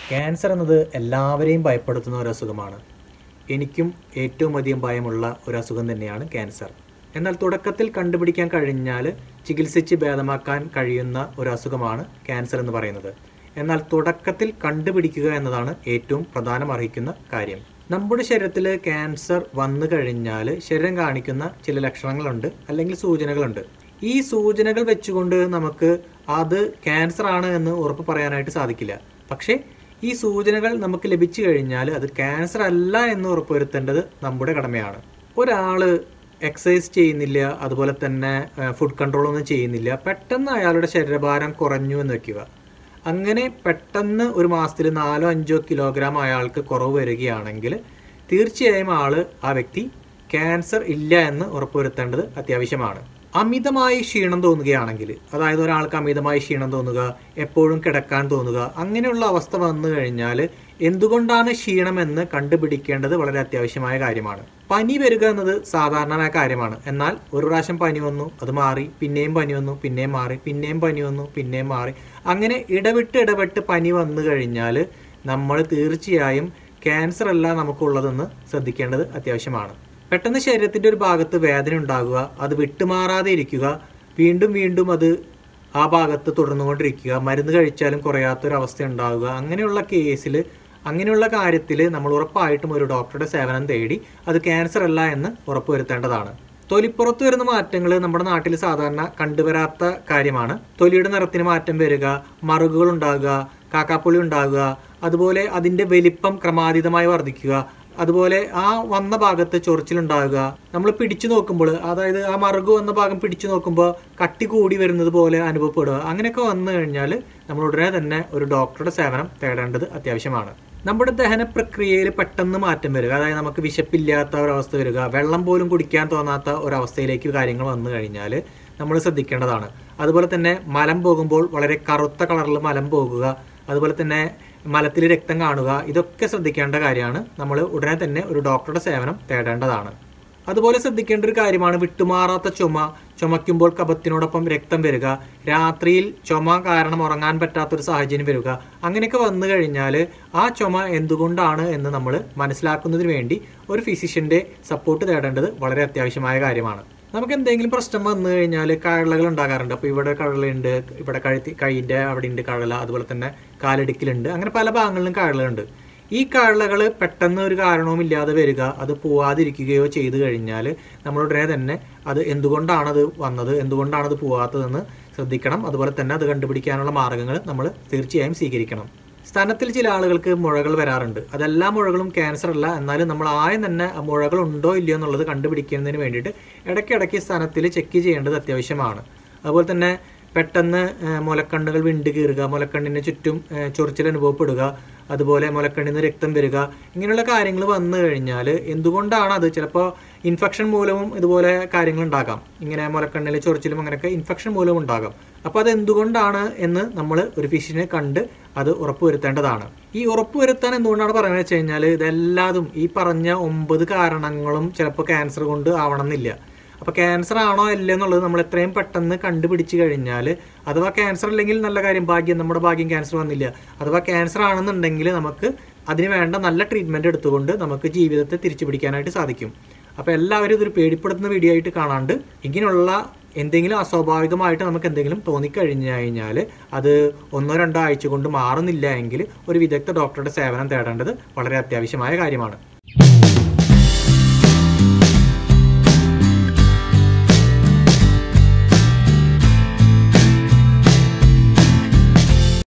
cancer എന്നത് എല്ലാവരെയും ഭയപ്പെടുത്തുന്ന ഒരു അസുഖമാണ് എനിക്കും ഏറ്റവും അധികം ഭയമുള്ള ഒരു അസുഖം തന്നെയാണ് ക്യാൻസർ എന്നാൽ തുടക്കത്തിൽ കണ്ടുപിടിക്കാൻ കഴിഞ്ഞാൽ ചികിത്സിച്ച് ഭേദമാക്കാൻ കഴിയുന്ന ഒരു അസുഖമാണ് ക്യാൻസർ എന്ന് പറയുന്നത് എന്നാൽ തുടക്കത്തിൽ കണ്ടുപിടിക്കുക എന്നതാണ് ഏറ്റവും പ്രധാനം അർഹിക്കുന്ന കാര്യം നമ്മുടെ ശരീരത്തിൽ ക്യാൻസർ വന്നു കഴിഞ്ഞാൽ ശരീരം കാണിക്കുന്ന ചില ലക്ഷണങ്ങളുണ്ട് അല്ലെങ്കിൽ സൂചനകളുണ്ട് ഈ സൂചനകൾ വെച്ചുകൊണ്ട് നമുക്ക് അത് ക്യാൻസർ ആണ് എന്ന് ഉറപ്പ് പറയാനായിട്ട് സാധിക്കില്ല പക്ഷേ ഈ സൂചനകൾ നമുക്ക് ലഭിച്ചു കഴിഞ്ഞാൽ അത് ക്യാൻസർ അല്ല എന്ന് ഉറപ്പുവരുത്തേണ്ടത് നമ്മുടെ കടമയാണ് ഒരാൾ എക്സസൈസ് ചെയ്യുന്നില്ല അതുപോലെ തന്നെ ഫുഡ് കൺട്രോൾ ഒന്നും ചെയ്യുന്നില്ല പെട്ടെന്ന് അയാളുടെ ശരീരഭാരം കുറഞ്ഞു എന്ന് വെക്കുക അങ്ങനെ പെട്ടെന്ന് ഒരു മാസത്തിൽ നാലോ അഞ്ചോ കിലോഗ്രാം അയാൾക്ക് കുറവ് വരികയാണെങ്കിൽ തീർച്ചയായും ആള് ആ വ്യക്തി ക്യാൻസർ ഇല്ല എന്ന് ഉറപ്പുവരുത്തേണ്ടത് അത്യാവശ്യമാണ് അമിതമായി ക്ഷീണം തോന്നുകയാണെങ്കിൽ അതായത് ഒരാൾക്ക് അമിതമായി ക്ഷീണം തോന്നുക എപ്പോഴും കിടക്കാൻ തോന്നുക അങ്ങനെയുള്ള അവസ്ഥ വന്നു കഴിഞ്ഞാൽ എന്തുകൊണ്ടാണ് ക്ഷീണമെന്ന് കണ്ടുപിടിക്കേണ്ടത് വളരെ അത്യാവശ്യമായ കാര്യമാണ് പനി വരിക എന്നത് സാധാരണമായ കാര്യമാണ് എന്നാൽ ഒരു പ്രാവശ്യം പനി വന്നു അത് മാറി പിന്നെയും പനി വന്നു പിന്നെയും മാറി പിന്നെയും പനി വന്നു പിന്നെയും മാറി അങ്ങനെ ഇടവിട്ട് ഇടവിട്ട് പനി വന്നു കഴിഞ്ഞാൽ നമ്മൾ തീർച്ചയായും ക്യാൻസർ അല്ല നമുക്കുള്ളതെന്ന് ശ്രദ്ധിക്കേണ്ടത് അത്യാവശ്യമാണ് പെട്ടെന്ന് ശരീരത്തിൻ്റെ ഒരു ഭാഗത്ത് വേദന ഉണ്ടാകുക അത് വിട്ടുമാറാതെ ഇരിക്കുക വീണ്ടും വീണ്ടും അത് ആ ഭാഗത്ത് തുടർന്നുകൊണ്ടിരിക്കുക മരുന്ന് കഴിച്ചാലും കുറയാത്തൊരവസ്ഥ ഉണ്ടാവുക അങ്ങനെയുള്ള കേസിൽ അങ്ങനെയുള്ള കാര്യത്തിൽ നമ്മൾ ഉറപ്പായിട്ടും ഒരു ഡോക്ടറുടെ സേവനം തേടി അത് ക്യാൻസർ അല്ല എന്ന് ഉറപ്പുവരുത്തേണ്ടതാണ് തൊലിപ്പുറത്ത് വരുന്ന മാറ്റങ്ങൾ നമ്മുടെ നാട്ടിൽ സാധാരണ കണ്ടുവരാത്ത കാര്യമാണ് തൊലിയുടെ നിറത്തിന് മാറ്റം വരിക മറുകുകൾ ഉണ്ടാകുക കാക്കാപ്പുളി ഉണ്ടാകുക അതുപോലെ അതിൻ്റെ വലിപ്പം ക്രമാതീതമായി വർദ്ധിക്കുക അതുപോലെ ആ വന്ന ഭാഗത്ത് ചൊറിച്ചിലുണ്ടാകുക നമ്മൾ പിടിച്ചു നോക്കുമ്പോൾ അതായത് ആ മറുകു വന്ന ഭാഗം പിടിച്ചു നോക്കുമ്പോൾ കട്ടി കൂടി വരുന്നത് പോലെ അനുഭവപ്പെടുക അങ്ങനെയൊക്കെ വന്നു കഴിഞ്ഞാൽ നമ്മൾ ഉടനെ തന്നെ ഒരു ഡോക്ടറുടെ സേവനം തേടേണ്ടത് അത്യാവശ്യമാണ് നമ്മുടെ ദഹന പ്രക്രിയയിൽ പെട്ടെന്ന് മാറ്റം വരിക അതായത് നമുക്ക് വിശപ്പില്ലാത്ത ഒരവസ്ഥ വരിക വെള്ളം പോലും കുടിക്കാൻ തോന്നാത്ത ഒരവസ്ഥയിലേക്ക് കാര്യങ്ങൾ വന്നു കഴിഞ്ഞാൽ നമ്മൾ ശ്രദ്ധിക്കേണ്ടതാണ് അതുപോലെ തന്നെ മലം പോകുമ്പോൾ വളരെ കറുത്ത കളറിൽ മലം പോകുക അതുപോലെ തന്നെ മലത്തിൽ രക്തം കാണുക ഇതൊക്കെ ശ്രദ്ധിക്കേണ്ട കാര്യമാണ് നമ്മൾ ഉടനെ തന്നെ ഒരു ഡോക്ടറുടെ സേവനം തേടേണ്ടതാണ് അതുപോലെ ശ്രദ്ധിക്കേണ്ട ഒരു കാര്യമാണ് വിട്ടുമാറാത്ത ചുമ ചുമയ്ക്കുമ്പോൾ കപത്തിനോടൊപ്പം രക്തം വരിക രാത്രിയിൽ ചുമ കാരണം ഉറങ്ങാൻ പറ്റാത്തൊരു സാഹചര്യം വരിക അങ്ങനെയൊക്കെ വന്നു കഴിഞ്ഞാൽ ആ ചുമ എന്തുകൊണ്ടാണ് എന്ന് നമ്മൾ മനസ്സിലാക്കുന്നതിന് വേണ്ടി ഒരു ഫിസിഷ്യൻ്റെ സപ്പോർട്ട് തേടേണ്ടത് വളരെ അത്യാവശ്യമായ കാര്യമാണ് നമുക്ക് എന്തെങ്കിലും പ്രശ്നം വന്നു കഴിഞ്ഞാൽ കഴലകൾ ഉണ്ടാകാറുണ്ട് അപ്പോൾ ഇവിടെ കഴലുണ്ട് ഇവിടെ കഴുത്തി കൈയിൻ്റെ അവിടെ ഉണ്ട് കഴല അതുപോലെ തന്നെ കാലിടുക്കിലുണ്ട് അങ്ങനെ പല ഭാഗങ്ങളിലും കഴലുണ്ട് ഈ കഴലകൾ പെട്ടെന്ന് ഒരു കാരണവും ഇല്ലാതെ വരിക അത് പോവാതിരിക്കുകയോ ചെയ്തു കഴിഞ്ഞാൽ നമ്മൾ ഉടനെ തന്നെ അത് എന്തുകൊണ്ടാണത് വന്നത് എന്തുകൊണ്ടാണത് പോവാത്തതെന്ന് ശ്രദ്ധിക്കണം അതുപോലെ തന്നെ അത് കണ്ടുപിടിക്കാനുള്ള മാർഗ്ഗങ്ങൾ നമ്മൾ തീർച്ചയായും സ്വീകരിക്കണം സ്തനത്തിൽ ചില ആളുകൾക്ക് മുഴകൾ വരാറുണ്ട് അതെല്ലാ മുഴകളും ക്യാൻസർ അല്ല എന്നാലും നമ്മൾ ആദ്യം തന്നെ മുഴകൾ ഉണ്ടോ ഇല്ലയോ എന്നുള്ളത് കണ്ടുപിടിക്കുന്നതിന് വേണ്ടിയിട്ട് ഇടയ്ക്കിടയ്ക്ക് സ്തനത്തിൽ ചെക്ക് ചെയ്യേണ്ടത് അത്യാവശ്യമാണ് അതുപോലെ തന്നെ പെട്ടെന്ന് മുലക്കണ്ണുകൾ വിണ്ട് കീറുക മുലക്കണ്ണിന് ചുറ്റും ചൊറിച്ചിൽ അനുഭവപ്പെടുക അതുപോലെ മുലക്കണ്ണിൽ നിന്ന് രക്തം വരിക ഇങ്ങനെയുള്ള കാര്യങ്ങൾ വന്നു കഴിഞ്ഞാൽ എന്തുകൊണ്ടാണ് അത് ചിലപ്പോൾ ഇൻഫെക്ഷൻ മൂലവും ഇതുപോലെ കാര്യങ്ങൾ ഉണ്ടാകാം ഇങ്ങനെ മുലക്കണ്ണിൽ ചൊറിച്ചിലും അങ്ങനെയൊക്കെ ഇൻഫെക്ഷൻ മൂലവും ഉണ്ടാകാം അപ്പോൾ അത് എന്തുകൊണ്ടാണ് എന്ന് നമ്മൾ ഒരു ഫിഷിനെ കണ്ട് അത് ഉറപ്പുവരുത്തേണ്ടതാണ് ഈ ഉറപ്പുവരുത്താൻ എന്തുകൊണ്ടാണ് പറയുന്നത് വെച്ച് കഴിഞ്ഞാൽ ഇതെല്ലാതും ഈ പറഞ്ഞ ഒമ്പത് കാരണങ്ങളും ചിലപ്പോൾ ക്യാൻസർ കൊണ്ട് ആവണമെന്നില്ല അപ്പോൾ ക്യാൻസർ ആണോ അല്ലേ എന്നുള്ളത് നമ്മൾ എത്രയും പെട്ടെന്ന് കണ്ടുപിടിച്ച് കഴിഞ്ഞാൽ അഥവാ ക്യാൻസർ അല്ലെങ്കിൽ നല്ല കാര്യം ഭാഗ്യം നമ്മുടെ ഭാഗ്യം ക്യാൻസർ വന്നില്ല അഥവാ ക്യാൻസർ ആണെന്നുണ്ടെങ്കിൽ നമുക്ക് അതിന് വേണ്ട നല്ല ട്രീറ്റ്മെൻറ്റ് എടുത്തുകൊണ്ട് നമുക്ക് ജീവിതത്തെ തിരിച്ചു പിടിക്കാനായിട്ട് സാധിക്കും അപ്പോൾ എല്ലാവരും ഇതൊരു പേടിപ്പെടുത്തുന്ന വീഡിയോ ആയിട്ട് കാണാണ്ട് ഇങ്ങനെയുള്ള എന്തെങ്കിലും അസ്വാഭാവികമായിട്ട് നമുക്ക് എന്തെങ്കിലും തോന്നിക്കഴിഞ്ഞു കഴിഞ്ഞാൽ അത് ഒന്നോ രണ്ടോ ആഴ്ച കൊണ്ട് മാറുന്നില്ല എങ്കിൽ ഒരു വിദഗ്ധ ഡോക്ടറുടെ സേവനം തേടേണ്ടത് വളരെ അത്യാവശ്യമായ കാര്യമാണ്